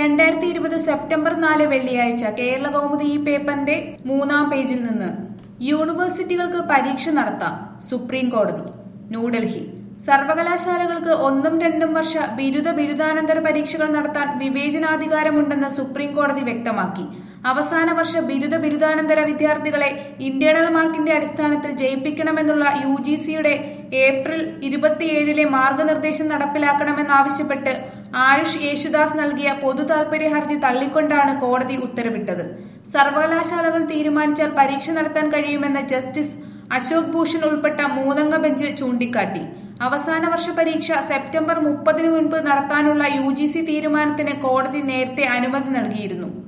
രണ്ടായിരത്തി ഇരുപത് സെപ്റ്റംബർ നാല് വെള്ളിയാഴ്ച കേരള കൗമുദി ഈ പേപ്പറിന്റെ മൂന്നാം പേജിൽ നിന്ന് യൂണിവേഴ്സിറ്റികൾക്ക് പരീക്ഷ നടത്താം സുപ്രീം കോടതി ന്യൂഡൽഹി സർവകലാശാലകൾക്ക് ഒന്നും രണ്ടും വർഷ ബിരുദ ബിരുദാനന്തര പരീക്ഷകൾ നടത്താൻ വിവേചനാധികാരമുണ്ടെന്ന് സുപ്രീം കോടതി വ്യക്തമാക്കി അവസാന വർഷ ബിരുദ ബിരുദാനന്തര വിദ്യാർത്ഥികളെ ഇന്റേണൽ മാർക്കിന്റെ അടിസ്ഥാനത്തിൽ ജയിപ്പിക്കണമെന്നുള്ള യു ജി സിയുടെ ഏപ്രിൽ ഇരുപത്തിയേഴിലെ മാർഗനിർദ്ദേശം നടപ്പിലാക്കണമെന്നാവശ്യപ്പെട്ട് ആയുഷ് യേശുദാസ് നൽകിയ പൊതു താൽപര്യ ഹർജി തള്ളിക്കൊണ്ടാണ് കോടതി ഉത്തരവിട്ടത് സർവകലാശാലകൾ തീരുമാനിച്ചാൽ പരീക്ഷ നടത്താൻ കഴിയുമെന്ന് ജസ്റ്റിസ് അശോക് ഭൂഷൺ ഉൾപ്പെട്ട മൂന്നംഗ ബെഞ്ച് ചൂണ്ടിക്കാട്ടി അവസാന വർഷ പരീക്ഷ സെപ്റ്റംബർ മുപ്പതിനു മുൻപ് നടത്താനുള്ള യു തീരുമാനത്തിന് കോടതി നേരത്തെ അനുമതി നൽകിയിരുന്നു